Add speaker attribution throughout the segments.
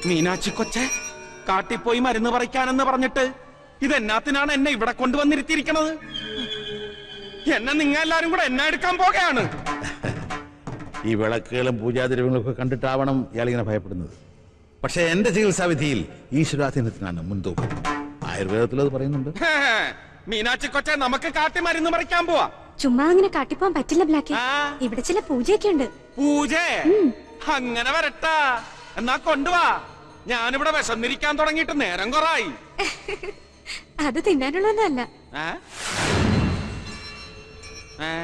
Speaker 1: മീനാച്ചി കൊച്ചെ കാട്ടിപ്പോയി മരുന്ന് പറിക്കാനെന്ന് പറഞ്ഞിട്ട് ഇതെന്നാത്തിനാണ് എന്നെ ഇവിടെ കൊണ്ടുവന്നിരുത്തിയിരിക്കണത് എന്നെ നിങ്ങ എല്ലാരും കൂടെ എന്നെ എടുക്കാൻ പോകുകയാണ്
Speaker 2: ഈ വിളക്കുകളും പൂജാദ്രവ്യങ്ങളും ഒക്കെ കണ്ടിട്ടാവണം ഇയാളിങ്ങനെ ഭയപ്പെടുന്നത് പക്ഷെ എന്റെ ചികിത്സാ വിധിയിൽ ഈശ്വരാധീനത്തിനാണ് മുൻതൂക്കം ആയുർവേദത്തിൽ അത് പറയുന്നുണ്ട്
Speaker 1: ഹേ, മീനാച്ചി കൊച്ചെ നമുക്ക് കാട്ടി മരുന്ന് പറിക്കാൻ പോവാ
Speaker 3: ചുമ്മാ അങ്ങനെ കാട്ടിപ്പോവാൻ പറ്റില്ല ബ്ലാക്കി
Speaker 1: ആ.
Speaker 3: ഇവിടെ ചില പൂജയൊക്കെ ഉണ്ട്
Speaker 1: പൂജ അങ്ങനെ വരട്ടാ എന്നാ കൊണ്ടുവാ ഞാനിവിടെ വിശന്നിരിക്കാൻ തുടങ്ങിയിട്ട് നേരം കൊറായി
Speaker 3: അത് തിന്നാനുള്ളതല്ല
Speaker 1: ഏ? ഏ?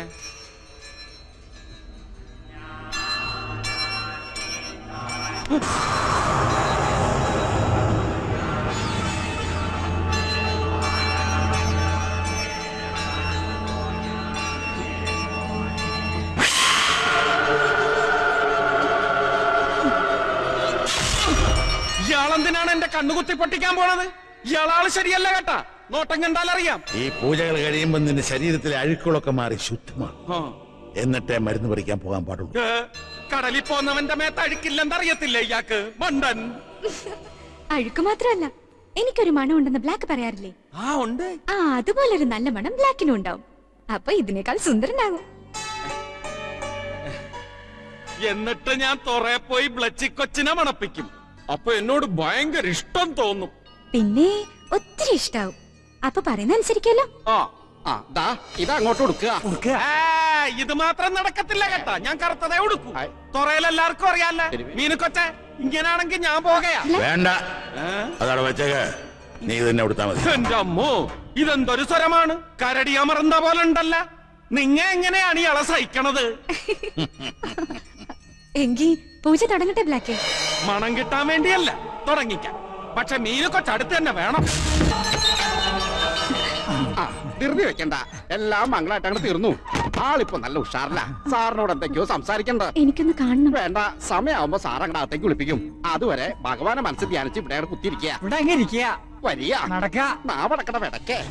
Speaker 1: ഇയാളെന്തിനാണ് എന്റെ കണ്ണുകുത്തി പൊട്ടിക്കാൻ പോണത് ഇയാളാള് ശരിയല്ല കേട്ടാ നോട്ടം കണ്ടാലറിയാം
Speaker 2: ഈ പൂജകൾ കഴിയുമ്പോൾ നിന്റെ ശരീരത്തിലെ അഴുക്കുകളൊക്കെ മാറി ശുദ്ധമാണ്
Speaker 1: ആ.
Speaker 2: എന്നിട്ടേ മരുന്ന് പറിക്കാൻ പോകാൻ പാടുള്ളൂ
Speaker 1: ഏ, കടലിൽ പോന്നവന്റെ മേത്ത് അഴുക്കില്ലെന്നറിയത്തില്ല ഇയാൾക്ക് മണ്ടൻ
Speaker 3: അഴുക്ക് മാത്രമല്ല എനിക്കൊരു മണം ഉണ്ടെന്ന് ബ്ലാക്ക് പറയാറില്ലേ
Speaker 1: ആ ഉണ്ട്
Speaker 3: ആ അതുപോലൊരു നല്ല മണം ബ്ലാക്കിനും ഉണ്ടാവും അപ്പൊ ഇതിനേക്കാൾ സുന്ദരനാകും
Speaker 1: എന്നിട്ട് ഞാൻ തൊറേ പോയി ബ്ലച്ചിക്കൊച്ചിനെ മണപ്പിക്കും അപ്പൊ എന്നോട് ഭയങ്കര ഇഷ്ടം തോന്നും
Speaker 3: പിന്നെ ഒത്തിരി ഇഷ്ടാവും അപ്പൊ പറയുന്ന അനുസരിക്കല്ലോ
Speaker 1: ആ
Speaker 4: ആ ദാ ഇത് അങ്ങോട്ട് കൊടുക്കുക
Speaker 1: ആ, ഇത് മാത്രം നടക്കത്തില്ല കേട്ടാ ഞാൻ കറുത്തതേ ഉടുക്കൂ തൊറയിൽ എല്ലാവർക്കും അറിയാല്ല മീനുക്കൊച്ചെ ഇങ്ങനാണെങ്കിൽ ഞാൻ പോകയാ
Speaker 2: വേണ്ട
Speaker 1: ഏ?
Speaker 2: അതവിടെ വെച്ചേക്ക നീ തന്നെ കൊടുത്താൽ മതി
Speaker 1: എന്റെ അമ്മോ ഇതെന്തൊരു സ്വരമാണ് കരടി അമർന്ന പോലെ ഉണ്ടല്ല നിങ്ങ എങ്ങനെയാണ് ഇയാളെ സഹിക്കണത്
Speaker 3: എങ്കി പൂജ തുടങ്ങട്ടെ ബ്ലാക്ക്
Speaker 1: മണം കിട്ടാൻ വേണ്ടിയല്ല തുടങ്ങിക്കാം പക്ഷെ മീനുക്കൊച്ച അടുത്ത് തന്നെ വേണം
Speaker 4: ആ ധൃതി വെക്കണ്ട എല്ലാം മംഗളായിട്ട് അങ്ങോട്ട് തീർന്നു ആളിപ്പോ നല്ല ഉഷാറില്ല സാറിനോട് എന്തൊക്കെയോ സംസാരിക്കണ്ട
Speaker 3: എനിക്കൊന്ന് കാണണം
Speaker 4: വേണ്ട സമയമാവുമ്പോ സാർ അങ്ങോട്ട് അകത്തേക്ക് വിളിപ്പിക്കും അതുവരെ ഭഗവാനെ മനസ്സിൽ ധ്യാനിച്ച് ഇവിടെ അങ്ങട് കുത്തിയിരിക്കുക
Speaker 5: ഇവിടെ അങ്ങ് ഇരിക്കുക
Speaker 4: വരിക
Speaker 5: നടക്ക
Speaker 4: നാവടക്കട വിടക്കേ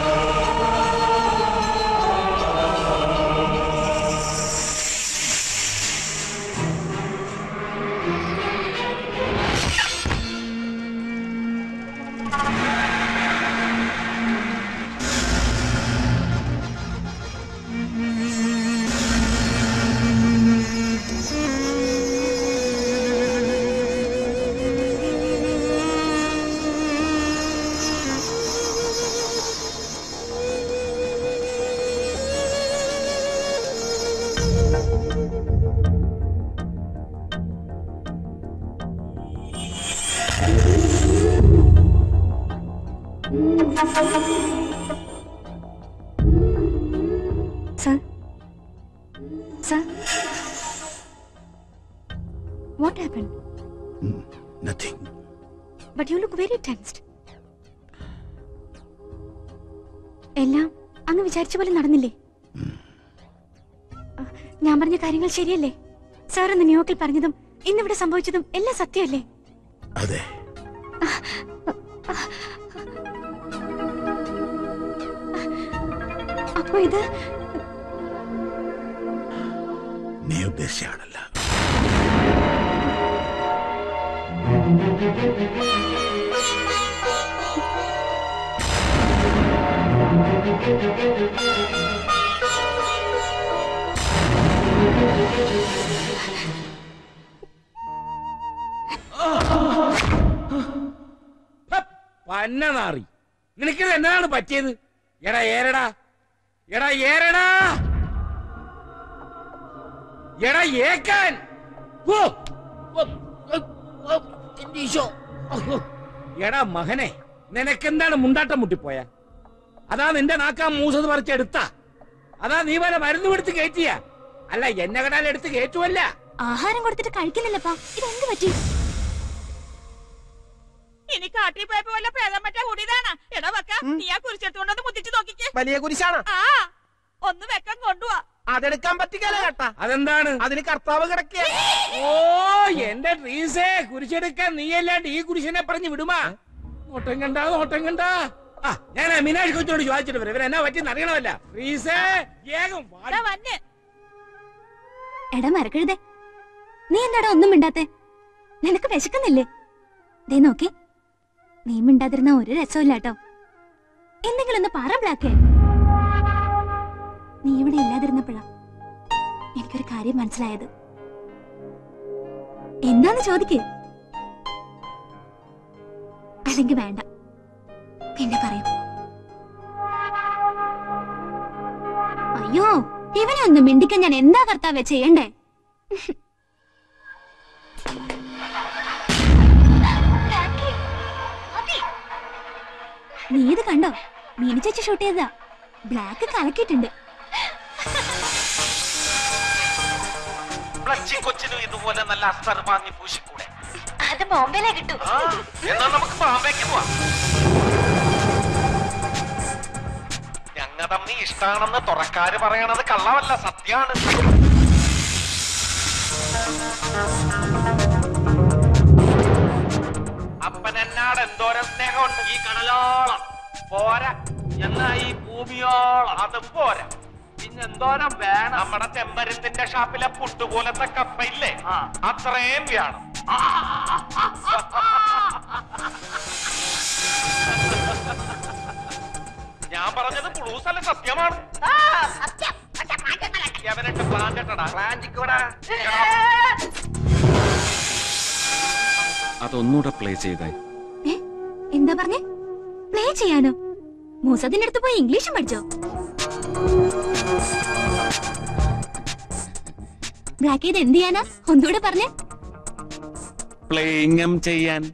Speaker 3: Sir? Sir? What happened?
Speaker 2: Nothing
Speaker 3: But you look very tensed. എല്ലാം അങ്ങ് വിചാരിച്ച പോലെ നടന്നില്ലേ അഹ്, ഞാൻ പറഞ്ഞ കാര്യങ്ങൾ ശരിയല്ലേ സാർ ഇന്ന് ന്യൂയോർക്കിൽ പറഞ്ഞതും ഇന്നിവിടെ സംഭവിച്ചതും എല്ലാം സത്യമല്ലേ
Speaker 2: അതെ
Speaker 3: അപ്പൊ ഇത്
Speaker 2: നീ ഉദ്ദേശിച്ച ആളല്ല
Speaker 5: പന്ന നാറി നിനക്കിത് എന്നതാണ് പറ്റിയത് എടാ ഏരടാ എടാ ഏരടാ എടാ ഏക്കാൻ ഓ! ഓ! ഓ! ഓ! എന്റെ ഈശോ! ഓ! എടാ മകനെ നിനക്കെന്താണ് മുണ്ടാട്ടം മുട്ടിപ്പോയ അതാ നിന്റെ നാക്കാ മൂസത് പറിച്ചെടുത്ത അതാ നീ വല്ല മരുന്ന് കൊടുത്ത് കയറ്റിയ അല്ല എന്നെ കടാൽ എടുത്ത് കയറ്റുമല്ല
Speaker 3: ആഹാരം കൊടുത്തിട്ട് കഴിക്കുന്നില്ലപ്പാ ഇതെന്ത് പറ്റി
Speaker 6: ഇനി കാട്ടിൽ പോയപ്പോ വല്ല പ്രേതം മറ്റേ കൂടിയതാണ് എടാ വെക്ക നീ ആ കുരിശെടുത്തോണ്ടൊന്ന് മുത്തിച്ച് നോക്കിക്കേ
Speaker 7: വലിയ കുരിശാണ്
Speaker 6: ആ ഒന്ന് വെക്കം കൊണ്ടുവാ
Speaker 7: അതെടുക്കാൻ പറ്റിക്കല കേട്ടാ
Speaker 5: അതെന്താണ്
Speaker 7: അതിന് കർത്താവ് കിടക്കുക
Speaker 5: ഓ എന്റെ ട്രീസേ കുരിശെടുക്കാൻ നീയല്ലാണ്ട് ഈ കുരിശനെ പറഞ്ഞു വിടുമാ നോട്ടം കണ്ട നോട്ടം കണ്ട ആ ഞാൻ ആ മീനാക്ഷി കൊച്ചിനോട് ചോദിച്ചിട്ട് വരാം ഇവരെന്നാ പറ്റിയെന്ന് അറിയണമല്ല ട്രീസേ വേഗം വാ.
Speaker 6: എടാ വന്ന്
Speaker 3: എടാ മരക്കഴുതേ നീ എന്താടാ ഒന്നും മിണ്ടാത്തെ നിനക്ക് വിശക്കുന്നില്ലേ ദേ നോക്കി നീ മിണ്ടാതിരുന്ന ഒരു രസമില്ല കേട്ടോ എന്തെങ്കിലും ഒന്ന് പറ ബ്ലാക്ക് നീ ഇവിടെ ഇല്ലാതിരുന്നപ്പോഴാ എനിക്കൊരു കാര്യം മനസ്സിലായത് എന്താന്ന് ചോദിക്കേ അല്ലെങ്കിൽ വേണ്ട പിന്നെ പറയും അയ്യോ ഇവനെ ഒന്ന് മിണ്ടിക്കാൻ ഞാൻ എന്താ കർത്താവേ ചെയ്യണ്ടേ നീ ഇത് കണ്ടോ മീനു ചേച്ചി ഷൂട്ട് ചെയ്തതാ ബ്ലാക്ക് കലക്കിയിട്ടുണ്ട്
Speaker 1: പ്ലച്ചി കൊച്ചിനും ഇതുപോലെ നല്ല അസ്തർ വാങ്ങി പൂശിക്കൂടെ
Speaker 3: അത് ബോംബെയിലേ കിട്ടൂ
Speaker 1: ആ, എന്നാ നമുക്ക് ബാമ്പേക്ക് പോവാം ഞങ്ങ തമ്മി ഇഷ്ടാണെന്ന് തുറക്കാര് പറയണത് കള്ളമല്ല സത്യാണ് അപ്പൻ എന്നാട് എന്തോരം സ്നേഹമുണ്ട് ഈ കടലോളം പോരാ എന്നാ ഈ ഭൂമിയോളം അത് പോരാ പിന്നെന്തോരം വേണം നമ്മുടെ ചെമ്പരത്തിന്റെ ഷാപ്പിലെ പുട്ടുപോലത്തെ കപ്പയില്ലേ അത്രയും വേണം ഞാൻ പറഞ്ഞത് പുളൂസല്ല സത്യമാണ് എവനൊക്കെ പ്ലാൻ ഇട്ടടാ
Speaker 8: അതൊന്നുകൂടെ പ്ലേ ചെയ്തായി
Speaker 3: ഏ? എന്താ പറഞ്ഞേ പ്ലേ ചെയ്യാനോ മൂസത്തിന്റെ അടുത്ത് പോയി ഇംഗ്ലീഷും പഠിച്ചോ ബ്ലാക്ക് ചെയ്ത് എന്ത് ചെയ്യാനാ ഒന്നുകൂടെ പറഞ്ഞേ
Speaker 8: പ്ലേയിങ്ങം ചെയ്യാൻ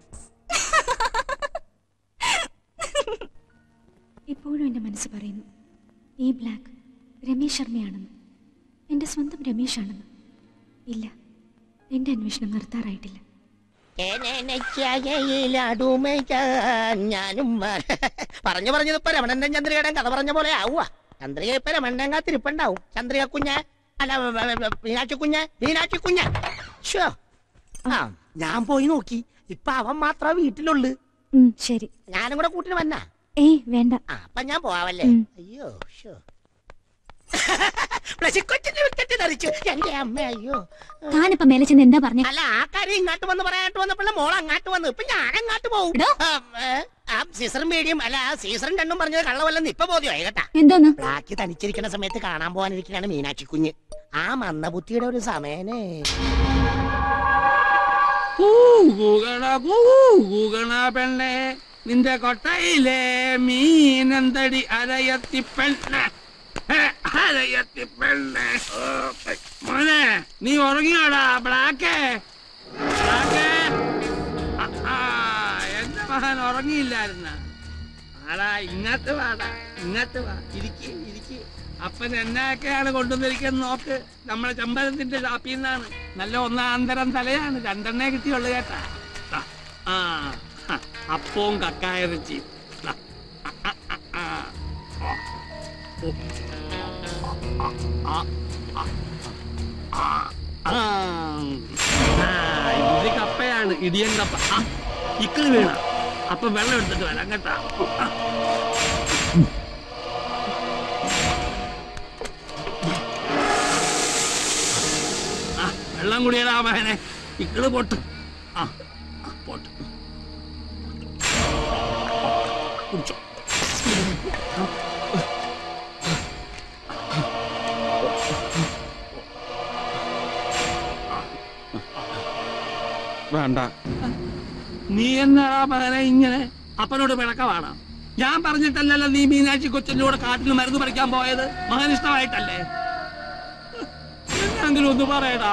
Speaker 3: ഇപ്പോഴും എന്റെ മനസ്സ് പറയുന്നു ഈ ബ്ലാക്ക് രമേശ് ശർമ്മയാണെന്ന് എന്റെ സ്വന്തം രമേശ് ആണെന്ന് ഇല്ല എന്റെ അന്വേഷണം നിർത്താറായിട്ടില്ല
Speaker 9: ഞാനും പറഞ്ഞു പറഞ്ഞത് ഇപ്പൊ രമണന്റെ ചന്ദ്രികയുടെ കഥ പറഞ്ഞ പോലെ ആവുക ചന്ദ്രിക ഇപ്പൊ രമണന്റെ കാത്തിരിപ്പുണ്ടാവും ചന്ദ്രിക കുഞ്ഞ് അല്ല വ- വ- വ- മീനാക്ഷി കുഞ്ഞ് മീനാക്ഷി കുഞ്ഞ് ശ്ശോ. ആ ഞാൻ പോയി നോക്കി ഇപ്പൊ അവൻ മാത്രമേ വീട്ടിലുള്ളു
Speaker 3: ഉം, ശരി
Speaker 9: ഞാനും കൂടെ കൂട്ടിന് വന്നാ
Speaker 3: ഏയ് വേണ്ട
Speaker 9: ആ അപ്പൊ ഞാൻ പോവാവല്ലേ
Speaker 3: ഉം.
Speaker 9: അയ്യോ ഷോ പ്ലസിക്കൊച്ചിന്റെ വിക്കറ്റ് തെറിച്ചു എന്റെ അമ്മ അയ്യോ
Speaker 3: താനിപ്പോ മേലെ ചെന്ന് എന്താ പറഞ്ഞേ
Speaker 9: അല്ല ആ കാര്യം ഇങ്ങോട്ട് വന്ന് പറയാനായിട്ട് വന്നപ്പോൾ മോൾ അങ്ങോട്ട് വന്നു ഇപ്പൊ ഞാൻ അങ്ങോട്ട് പോകും
Speaker 3: എടോ.
Speaker 9: ആ സീസറും മീഡിയം അല്ല ആ സീസറും രണ്ടും പറഞ്ഞത് കള്ളവല്ലെന്ന് ഇപ്പൊ ബോധ്യമായി കേട്ടാ
Speaker 3: എന്തോന്ന്
Speaker 9: ബ്ലാക്ക് തനിച്ചിരിക്കുന്ന സമയത്ത് കാണാൻ പോകാനിരിക്കണാണ് മീനാക്ഷി കുഞ്ഞ് ആ മന്ദബുദ്ധിയുടെ ഒരു സമയനേ
Speaker 5: കൂകണ കൂകണ പെണ്ണെ നിന്റെ കൊട്ടയിലെ മീനെന്തടി അരയത്തി പെണ്ണെ ഹേ, അരയത്തി പെണ്ണെ ഓ, മോനെ നീ ഉറങ്ങിയോടാ ബ്ലാക്ക് ബ്ലാക്ക് ആ, ആ, എന്റെ മകൻ ഉറങ്ങിയില്ലായിരുന്ന ആടാ ഇങ്ങോട്ട് വാടാ ഇങ്ങോട്ട് വാ ഇരിക്ക് ഇരിക്ക് അപ്പൻ എന്നൊക്കെയാണ് കൊണ്ടുവന്നിരിക്കുന്നത് നോക്ക് നമ്മളെ ചമ്പരത്തിന്റെ ഷാപ്പിൽ നിന്നാണ് നല്ല ഒന്നാന്തരം തലയാണ് രണ്ടെണ്ണേ കിട്ടിയുള്ളു കേട്ടാ ദാ, ആ ഹ, അപ്പവും കക്കായിറച്ചി ദാ, ആ, ആ, ആ, ആ. ഓ. ആ, ആ, ആ, ആ. ആ, ഇത് കപ്പയാണ് ഇടിയൻ കപ്പ ആ, ഇക്കിളി വീണ അപ്പൊ വെള്ളം എടുത്തിട്ട് വരാം കേട്ടാ ആ. ആ, വെള്ളം കുടിയടാ മകനെ ഇക്കിള് പൊട്ട് ആ ആ, പൊട്ട് കുടിച്ചോ
Speaker 8: വേണ്ട
Speaker 5: നീ എന്നാടാ മകനെ ഇങ്ങനെ അപ്പനോട് പിണക്കമാണ് ഞാൻ പറഞ്ഞിട്ടല്ലല്ലോ നീ മീനാക്ഷി കൊച്ചിന്റെ കൂടെ കാട്ടിൽ മരുന്ന് പറിക്കാൻ പോയത് മകൻ ഇഷ്ടമായിട്ടല്ലേ എന്നെങ്കിലും ഒന്ന് പറയടാ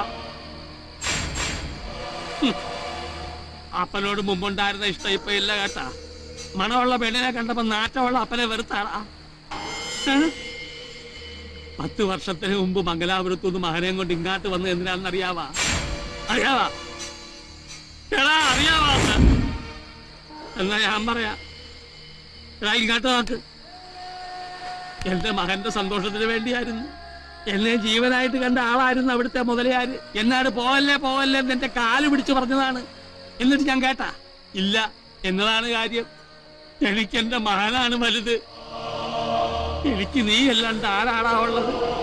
Speaker 5: ഹും. അപ്പനോട് മുമ്പുണ്ടായിരുന്ന ഇഷ്ടം ഇപ്പൊ ഇല്ല കേട്ടാ മണമുള്ള പെണ്ണിനെ കണ്ടപ്പോ നാറ്റമുള്ള അപ്പനെ വെറുത്താടാ ഏ? പത്ത് വർഷത്തിന് മുമ്പ് മംഗലാപുരത്തുനിന്ന് മകനെയും കൊണ്ട് ഇങ്ങാട്ട് വന്ന് എന്തിനാണെന്ന് അറിയാവാ അറിയാവാ എടാ അറിയാവാ എന്ന്? എന്നാ ഞാൻ പറയാ എടാ ഇങ്ങോട്ട് നോക്ക് എന്റെ മകന്റെ സന്തോഷത്തിന് വേണ്ടിയായിരുന്നു എന്നെ ജീവനായിട്ട് കണ്ട ആളായിരുന്നു അവിടുത്തെ മുതലയാര് എന്നാട് പോവല്ലേ പോവല്ലേ എന്ന് എന്റെ കാല് പിടിച്ചു പറഞ്ഞതാണ് എന്നിട്ട് ഞാൻ കേട്ടാ ഇല്ല എന്നതാണ് കാര്യം എനിക്ക് എന്റെ മകനാണ് വലുത് എനിക്ക് നീ അല്ലാണ്ട് ആരാടാ ഉള്ളത്